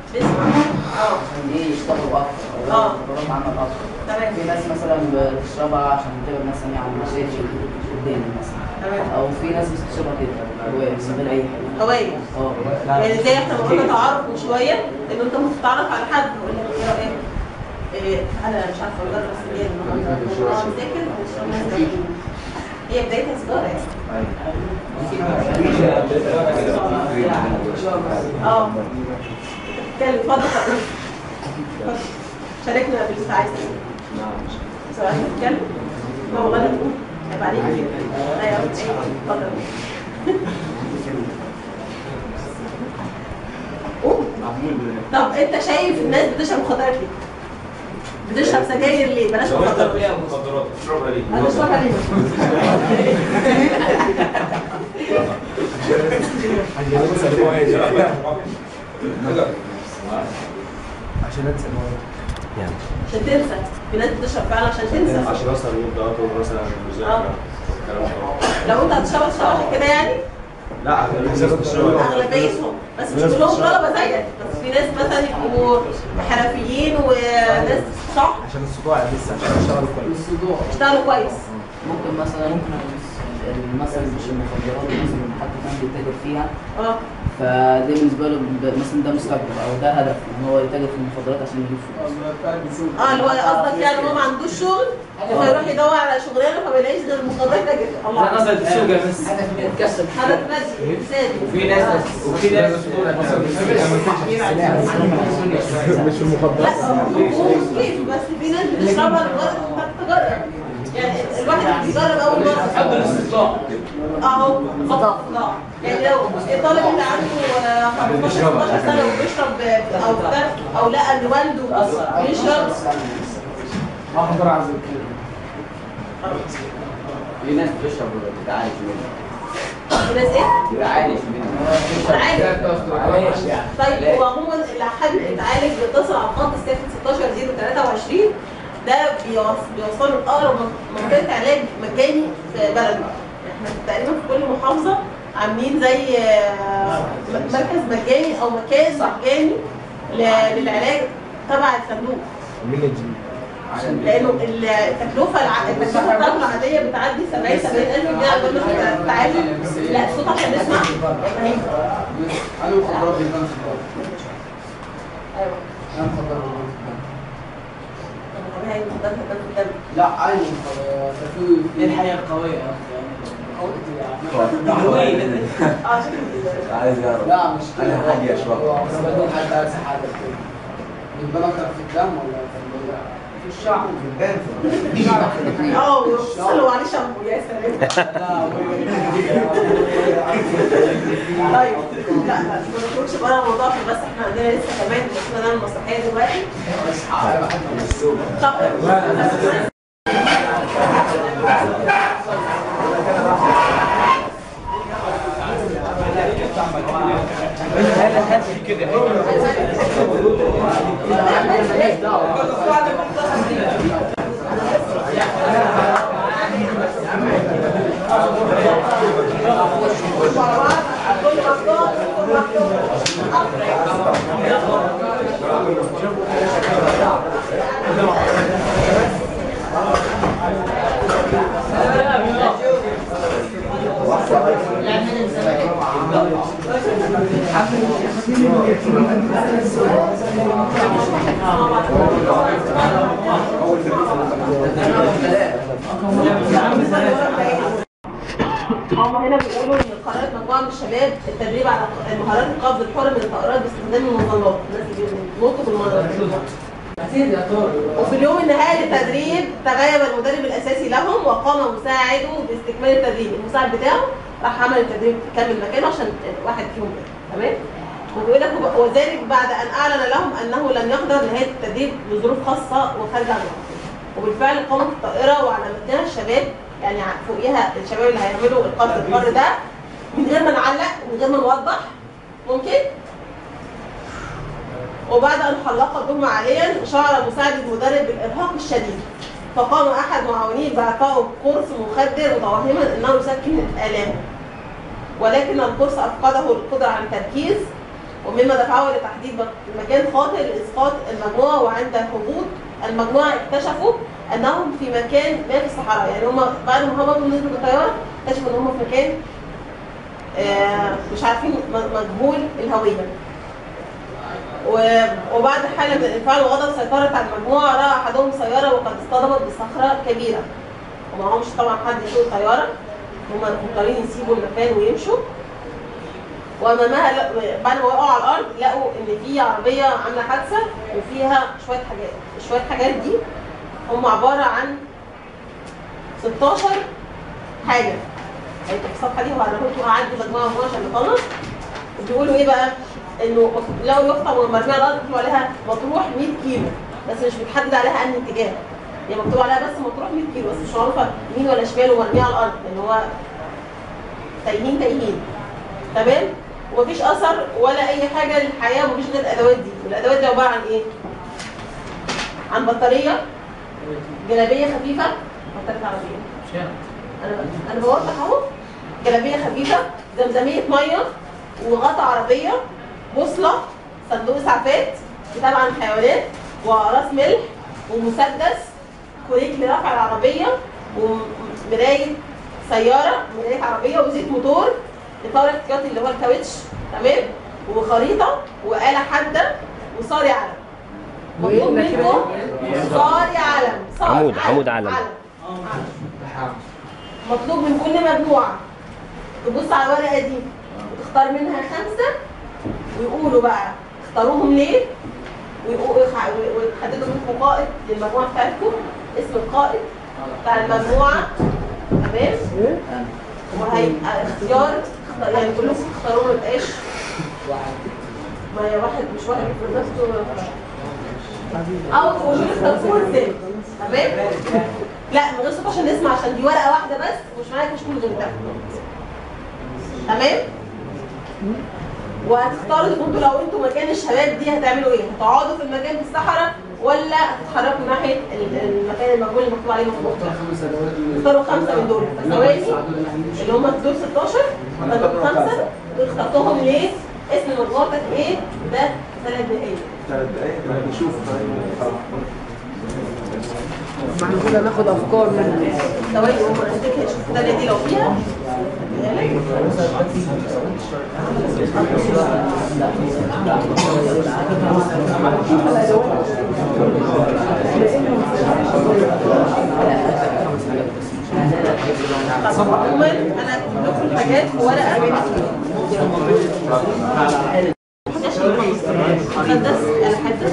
لسه اه عشان ايه يشتغلوا اكتر او آه. يقدروا عمل اكتر تمام في ناس مثلا بتشربها عشان تبعد مثلا عن مشاكل قدام مثلا تمام او في ناس بتشربها كده هواية من غير اي حاجه هوايه اه يعني زي احنا قلنا تعارف من شويه ان انت ممكن تتعرف على حد يقول لك ايه رايك؟ إيه تعالى مش عارفه اجرب السجاير النهارده اه نذاكر ونشرب ناس هي بدايتها سيجاره يعني اه اتكلم اتفضل اتفضل شاركنا باللي انت عايز تقوله سؤال تتكلم؟ لا والله لا تقول عيب عليك لا يا رب اتفضل قول طب انت شايف الناس بتشرب مخدرات ليه؟ بتشرب سجاير ليه؟ بلاش مخدرات مخدرات اشربها ليه؟ انا بشربها ليه؟ عشان انسى عشان تنسى في ناس بتشرب فعلا عشان تنسى عشان اصلا يبدا اطول مثلا المذاكره الكلام ده لو انت هتشرب تشرب كده يعني لا الناس بتشرب اغلبيتهم بس مش كلهم طلبه زيك بس في ناس مثلا يبقوا حرفيين وناس صح عشان الصداع لسه عشان يشتغلوا كويس الصداع اشتغلوا كويس ممكن مثلا مثلا مش المخدرات مثلا حد كان بيتاجر فيها اه فده بالنسبه له ب- مثلا ده مستقبل او ده هدف ان هو يتاجر في المخدرات عشان يجيب فلوس اه اللي هو قصدك يعني هو ما عندوش شغل فيروح يدور على شغلانه فما يلاقيش غير المخدرات ده كده الله لا نظرة السوق يا بس يتكسب هدف مادي انساني وفي ناس وفي ناس مش في لا المخدرات هو مش كيف بس في ناس بتشربها لمجرد انك تجرب يعني الواحد بيجرب اول حب مره الاستطلاع اهو بالظبط اه يعني لو الطالب اللي عنده آه، 15 16 سنه وبيشرب آه، او بتاع او لقى ان والده بيشرب احضر عايز الكلام في ناس بتشرب وبتتعالج منها في ناس ايه؟ بتتعالج منها عادي طيب هو عموما اللي حابب يتعالج بيتصل على خط الساكن 16 023 ده بيوص- بيوصله لاقرب منطقه علاج مجاني في بلدنا احنا تقريبا في كل محافظه عاملين زي آه، مركز مجاني او مكان مجاني ل- للعلاج تبع الصندوق مين الجديد لانه ال- التكلفه الع- التكلفه بتاعته العاديه بتعدي 70 70 الف جنيه على بال ما تتعالج لا الصوت عشان نسمع يبقى هيك. انا مخدرات بيبان في الدم ايوه انا مخدرات بيبان في الدم طب هي المخدرات هتبان في الدم لا عادي مخدرات في ايه الحياه القويه يا اه شكرا عايز يعرف لا مش كده انا حاجه اشربها بس بدون حد عايز حاجه كده بيبان اكتر في الدم ولا في ال- في الشعر بتبان في اه وصلوا عليه شامبو يا سلام طيب لا لا ما نخرجش بره الموضوع عشان بس احنا عندنا لسه كمان المفروض نعمل مسرحيه دلوقتي طب هم هنا بيقولوا ان قررت مجموعه من الشباب التدريب على المهارات القبض الحر من الطائرات باستخدام المظلات الناس اللي بينطوا بالمظلات وفي اليوم النهائي للتدريب تغيب المدرب الاساسي لهم وقام مساعده باستكمال التدريب المساعد بتاعه راح عمل التدريب كمل مكانه عشان واحد فيهم كده تمام وبيقول لك وذلك بعد ان اعلن لهم انه لن يقدر نهايه التدريب لظروف خاصه وخارجه عن الوقت وبالفعل قامت الطائره وعلى متنها الشباب يعني ع- فوقيها الشباب اللي هيعملوا القصد الحر ده من غير ما نعلق من غير ما نوضح ممكن وبعد ان حلق الضم عاليا شعر مساعد المدرب بالارهاق الشديد فقام احد معاونيه باعطائه قرص مخدر متوهما انه يسكن الالام ولكن القرص افقده القدره على التركيز ومما دفعه لتحديد مكان خاطئ لاسقاط المجموعه وعند هبوط المجموعه اكتشفوا انهم في مكان ما في الصحراء يعني هم بعد ما هبطوا نزلوا بالطياره اكتشفوا ان هم في مكان آه، مش عارفين م- مجهول الهويه و- وبعد حالة من الانفعال والغضب سيطرت على المجموعة رأى أحدهم سيارة وقد اصطدمت بصخرة كبيرة ومعهمش طبعا حد يسوق الطيارة هم مضطرين يسيبوا المكان ويمشوا وأمامها لا- بعد ما وقعوا على الأرض لقوا إن في عربية عاملة حادثة وفيها شوية حاجات شوية حاجات دي هم عبارة عن 16 حاجة هيبقى في الصفحة دي وهعرفها لكم هعدي مجموعة مجموعة عشان نخلص بيقولوا ايه بقى؟ انه لو يخطب مرميه على الارض مكتوب عليها مطروح 100 كيلو بس مش متحدد عليها انهي اتجاه هي مكتوب عليها بس مطروح 100 كيلو بس مش معروفه يمين ولا شمال ومرميه على الارض لان هو تايهين تايهين تمام ومفيش اثر ولا اي حاجه للحياه ومفيش غير الادوات دي والادوات دي عباره عن ايه؟ عن بطاريه جلابيه خفيفه بطاريه عربيه انا انا بوضح اهو جلابيه خفيفه زمزميه ميه وغطا عربيه بوصله صندوق اسعافات كتاب عن الحيوانات واقراص ملح ومسدس كوريك لرفع العربيه ومرايه سياره مرايه عربيه وزيت موتور اطار احتياطي اللي هو الكاوتش تمام وخريطه واله حاده وصاري علم مطلوب منكم صاري علم صاري عمود- عمود علم. علم. مطلوب من كل مجموعة تبص على الورقة دي وتختار منها خمسة ويقولوا بقى اختاروهم ليه ويقولوا- ويحددوا منكم قائد للمجموعة بتاعتكم اسم القائد بتاع المجموعة تمام وهيبقى اختيار يعني كلكم تختاروا ما يبقاش ما هي واحد مش واحد يفرض نفسه او تقولوا لي اختاروا ازاي تمام لا من غير صوت عشان نسمع عشان دي ورقه واحده بس ومش معايا كشكول غير ده تمام وهتختاروا انتوا لو انتوا مكان الشباب دي هتعملوا ايه؟ هتقعدوا في المكان في الصحراء ولا هتتحركوا ناحيه ال- المكان المجهول اللي مكتوب عليه مظبوط اختاروا خمسه من دول فثواني اللي هم دول 16 اختاروا خمسه دول اخترتهم ليه؟ اسم مجموعتك ايه؟ ده ثلاث دقايق ثلاث دقايق نشوف ما احنا كنا ناخد افكار من ثواني هم هنفتكر شوف الثانيه دي لو فيها طب عموما انا هكتب لكم الحاجات في ورقه مسدس الحدث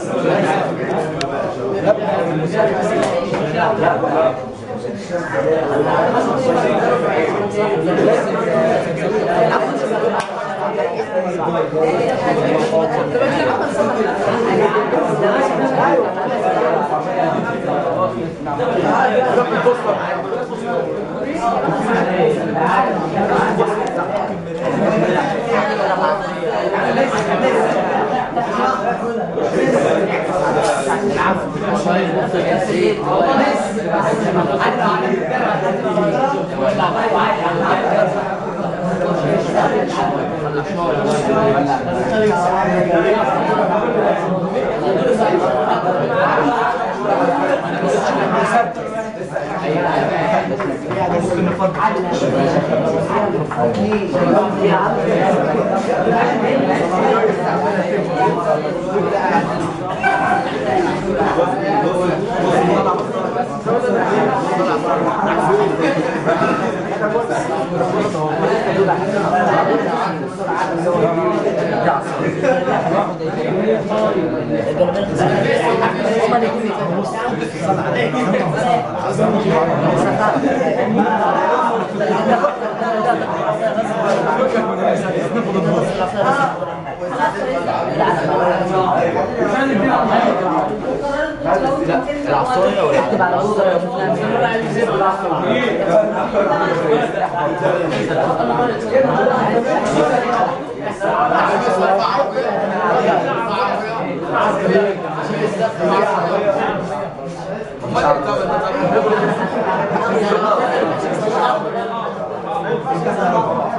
العصايه ولا اكتب على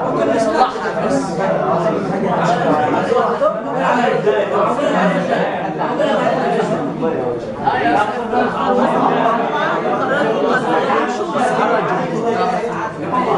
ممكن نصلحها بس طبعا قرارات